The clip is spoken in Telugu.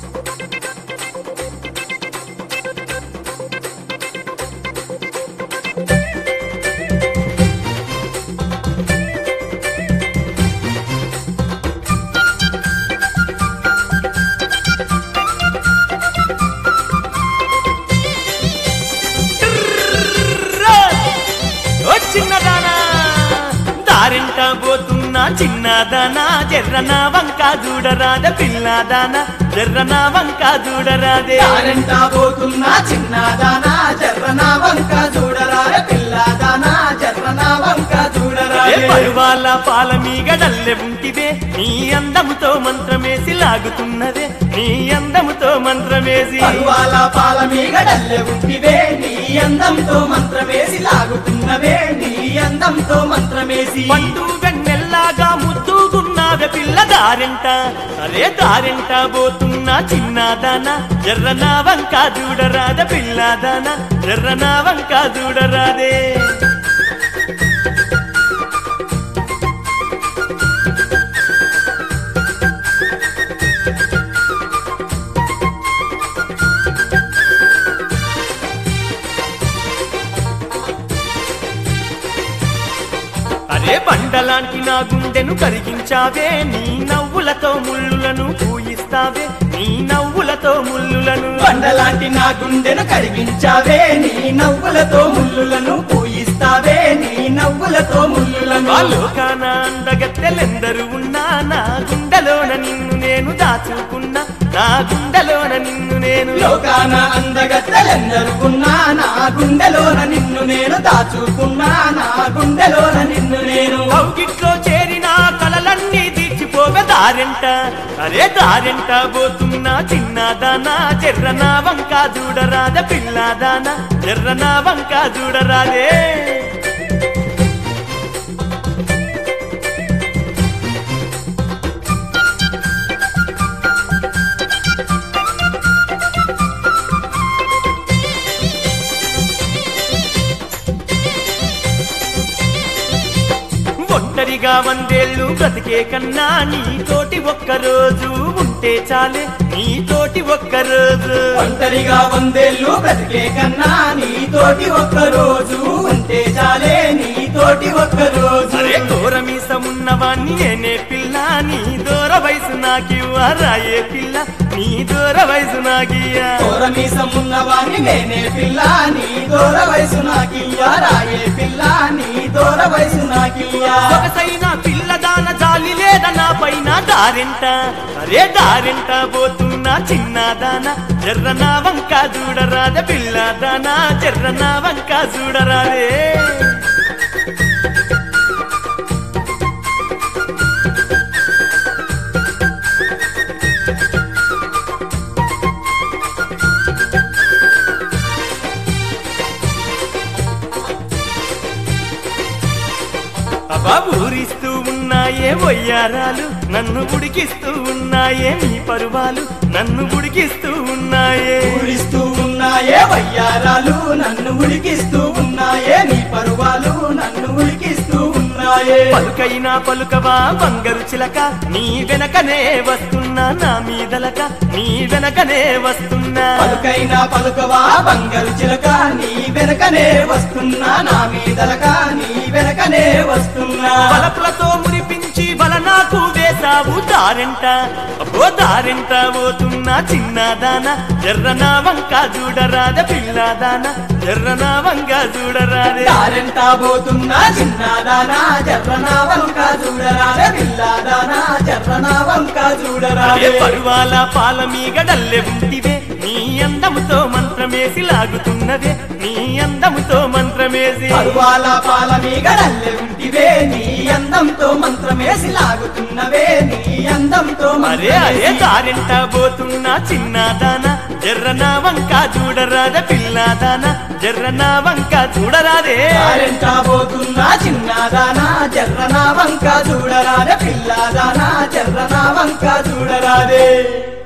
ఓ చిన్నదానా దారింట పోతున్నా చిన్నదానా జర్రన వంక చూడరాద పిల్లదానా జర్రన వంక చూడరాదే దారంట పోతున్నా చిన్నదానా జర్రన వంక చూడరారే పిల్లదానా జర్రన వంక ఏ చూడరారే పరువాల పాల మీగడల్లె ఉంటివే నీ అందముతో మంత్రమేసి లాగుతున్నదే నీ అందముతో మంత్రమేసి పరువాల పాల మీగడల్లె ఉంటివే నీ అందంతో మంత్రమేసి లాగుతున్నవే నీ అందంతో మంత్రమేసి పండు వెన్నెల్లాగా ముద్దుగున్నావే పిల్ల దారింట అరే దారింట పోతున్నా చిన్నదానా జర్రన వంక చూడరాద పిల్లదానా జర్రన వంక చూడరాదే అరే బండలాంటి నా గుండెను కరిగించావే నీ నవ్వులతో ముళ్ళులను పూయిస్తావే నీ నవ్వులతో ముళ్ళులను బండలాంటి నా గుండెను కరిగించావే నీ నవ్వులతో ముల్లులను పూయిస్తావే నీ నవ్వులతో ముల్లులను లోకాన అందగత్తెలెందరూ ఉన్నా నా గుండెలోన నిన్ను నేను దాచుకున్నా నా గుండెలోన నిన్ను నేను లోకాన అందగత్తెలెందరూ ఉన్నా నా గుండెలోన నిన్ను నేను దాచుకున్నా నా గుండెలోన నిన్ను నేను కౌగిట్లో చేరిన కలలన్నీ తీర్చిపోవే దారెంట అరే దారెంట పోతున్నా చిన్నదానా జర్రనా వంక చూడరాద పిల్లదానా జర్రనా వంక చూడరాదే ఒంటరిగా వందేళ్ళు బ్రతికే కన్నా నీతోటి ఒక్కరోజు ఉంటే చాలే నీతోటి ఒక్కరోజు ఒంటరిగా వందేళ్ళు బ్రతికే కన్నా నీతోటి ఒక్క రోజు ఉంటే చాలే నీతోటి ఒక్క రోజు అరే దూరమీసమున్నవాణ్ణి నేనే పిల్ల నీ దూర వయసు నాకివ్వరాయే పిల్ల నీ దూర వయసు నాకియ్యా దూరమీసం ఉన్నవాణ్ణి నేనే పిల్ల నీ దూర వయసు నాకియ్యా రాయే పిల్ల నీ దూర వయసు నాకియ్యా సొగసైన పిల్లదాన జాలి లేద నా పైన దారింట అరే దారింట పోతున్నా చిన్నదాన జర్రన వంక చూడరాద పిల్లదానా జర్రన వంక చూడరాదే అబ్బా ఊరిస్తూ ఉన్నాయే వయ్యారాలు నన్ను ఉడికిస్తూ ఉన్నాయే నీ పరువాలు నన్ను ఉడికిస్తూ ఉన్నాయే ఊరిస్తూ ఉన్నాయే వయ్యారాలు నన్ను ఉడికిస్తూ ఉన్నాయే నీ పరువాలు నన్ను ఉడికిస్తూ ఉన్నాయే పలుకైనా పలుకవా బంగారు చిలక నీ వెనకనే వస్తున్నా నా మీదలక నీ వెనకనే వస్తున్నా పలుకైనా పలుకవా బంగారు చిలక నీ వెనకనే వస్తున్నా నా మీదలక నీ వెనకనే వస్తున్నా బలపులతో మురిపించి బల నాకు వేసావు దారెంట అబ్బో దారెంట పోతున్నా చిన్నదానా ఎర్రన వంక చూడరాద పిల్లదానా ఎర్రన వంక చూడరాదే దారెంతా పోతున్నా చిన్నదానా జర్రనా వంక చూడరారే పిల్లదానా జర్రనా వంక అరే చూడరారే పరువాల పాల మీగడల్లె ఉంటివే నీ అందముతో మంత్రమేసి లాగుతున్నదే నీ అందముతో మంత్రమేసి పరువాల పాల మీగడల్లె ఉంటివే నీ అందంతో మంత్రమేసి లాగుతున్నవే నీ అందంతో అరే అరే మంత్రమేసి దారింట పోతున్నా చిన్నదానా జర్రన వంక చూడరాద పిల్లదానా జర్రన వంక చూడరాదే దారెంతా పోతున్నా చిన్నదానా జర్రనా వంక చూడరారే పిల్లదానా జర్రనా వంక చూడరారే